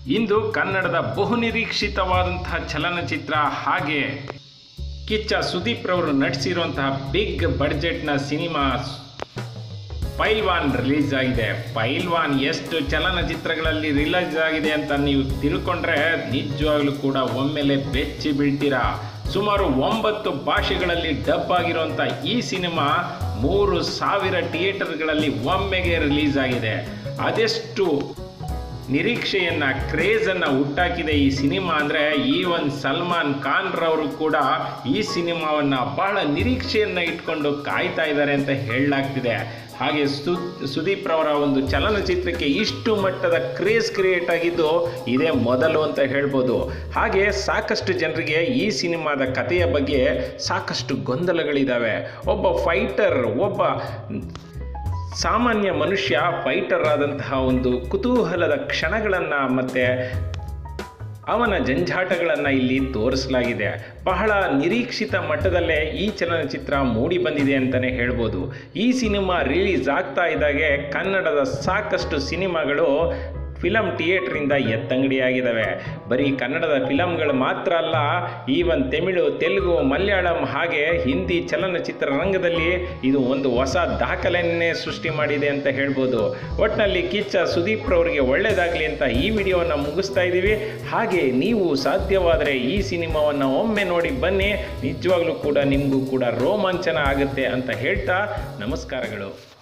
ಇಂದು ಕನ್ನಡದ ಬಹುನಿರೀಕ್ಷಿತವಾದಂತಹ ಚಲನಚಿತ್ರ ಹಾಗೆ ಕಿಚ್ಚ ಸುದೀಪ್ ರವರು ನಟಿಸಿರುವಂತಹ ಬಿಗ್ ಬಡ್ಜೆಟ್ನ ಸಿನಿಮಾ ಪೈಲ್ವಾನ್ ರಿಲೀಸ್ ಆಗಿದೆ ಪೈಲ್ವಾನ್ ಎಷ್ಟು ಚಲನಚಿತ್ರಗಳಲ್ಲಿ ರಿಲೀಸ್ ಆಗಿದೆ ಅಂತ ನೀವು ತಿಳ್ಕೊಂಡ್ರೆ ನಿಜವಾಗ್ಲೂ ಕೂಡ ಒಮ್ಮೆಲೆ ಬೆಚ್ಚಿ ಬೀಳ್ತೀರಾ ಸುಮಾರು ಒಂಬತ್ತು ಭಾಷೆಗಳಲ್ಲಿ ಡಬ್ ಆಗಿರುವಂಥ ಈ ಸಿನಿಮಾ ಮೂರು ಸಾವಿರ ಥಿಯೇಟರ್ಗಳಲ್ಲಿ ಒಮ್ಮೆಗೆ ರಿಲೀಸ್ ಆಗಿದೆ ಅದೆಷ್ಟು ನಿರೀಕ್ಷೆಯನ್ನ ಕ್ರೇಜನ್ನ ಹುಟ್ಟಾಕಿದೆ ಈ ಸಿನಿಮಾ ಅಂದರೆ ಈವನ್ ಸಲ್ಮಾನ್ ಖಾನ್ ರವರು ಕೂಡ ಈ ಸಿನಿಮಾವನ್ನ ಬಹಳ ನಿರೀಕ್ಷೆಯನ್ನ ಇಟ್ಕೊಂಡು ಕಾಯ್ತಾ ಇದ್ದಾರೆ ಅಂತ ಹೇಳಲಾಗ್ತಿದೆ ಹಾಗೆ ಸು ಸುದೀಪ್ ರವರ ಒಂದು ಚಲನಚಿತ್ರಕ್ಕೆ ಇಷ್ಟು ಮಟ್ಟದ ಕ್ರೇಜ್ ಕ್ರಿಯೇಟ್ ಆಗಿದ್ದು ಇದೇ ಮೊದಲು ಅಂತ ಹೇಳ್ಬೋದು ಹಾಗೆ ಸಾಕಷ್ಟು ಜನರಿಗೆ ಈ ಸಿನಿಮಾದ ಕಥೆಯ ಬಗ್ಗೆ ಸಾಕಷ್ಟು ಗೊಂದಲಗಳಿದ್ದಾವೆ ಒಬ್ಬ ಫೈಟರ್ ಒಬ್ಬ ಸಾಮಾನ್ಯ ಮನುಷ್ಯ ಫೈಟರ್ ಆದಂತಹ ಒಂದು ಕುತೂಹಲದ ಕ್ಷಣಗಳನ್ನು ಮತ್ತು ಅವನ ಜಂಜಾಟಗಳನ್ನು ಇಲ್ಲಿ ತೋರಿಸಲಾಗಿದೆ ಬಹಳ ನಿರೀಕ್ಷಿತ ಮಟ್ಟದಲ್ಲೇ ಈ ಚಲನಚಿತ್ರ ಮೂಡಿ ಬಂದಿದೆ ಅಂತಲೇ ಹೇಳ್ಬೋದು ಈ ಸಿನಿಮಾ ರಿಲೀಸ್ ಆಗ್ತಾ ಇದ್ದಾಗೆ ಕನ್ನಡದ ಸಾಕಷ್ಟು ಸಿನಿಮಾಗಳು ಫಿಲಮ್ ಥಿಯೇಟ್ರಿಂದ ಎತ್ತಂಗಡಿಯಾಗಿದ್ದಾವೆ ಬರೀ ಕನ್ನಡದ ಫಿಲಮ್ಗಳು ಮಾತ್ರ ಅಲ್ಲ ಈವನ್ ತಮಿಳು ತೆಲುಗು ಮಲಯಾಳಂ ಹಾಗೆ ಹಿಂದಿ ಚಲನಚಿತ್ರ ರಂಗದಲ್ಲಿ ಇದು ಒಂದು ಹೊಸ ದಾಖಲೆಯನ್ನೇ ಸೃಷ್ಟಿ ಮಾಡಿದೆ ಅಂತ ಹೇಳ್ಬೋದು ಒಟ್ಟಿನಲ್ಲಿ ಕಿಚ್ಚ ಸುದೀಪ್ ರವರಿಗೆ ಒಳ್ಳೆಯದಾಗಲಿ ಅಂತ ಈ ವಿಡಿಯೋವನ್ನು ಮುಗಿಸ್ತಾ ಇದ್ದೀವಿ ಹಾಗೆ ನೀವು ಸಾಧ್ಯವಾದರೆ ಈ ಸಿನಿಮಾವನ್ನು ಒಮ್ಮೆ ನೋಡಿ ಬನ್ನಿ ನಿಜವಾಗ್ಲೂ ಕೂಡ ನಿಮಗೂ ಕೂಡ ರೋಮಾಂಚನ ಆಗುತ್ತೆ ಅಂತ ಹೇಳ್ತಾ ನಮಸ್ಕಾರಗಳು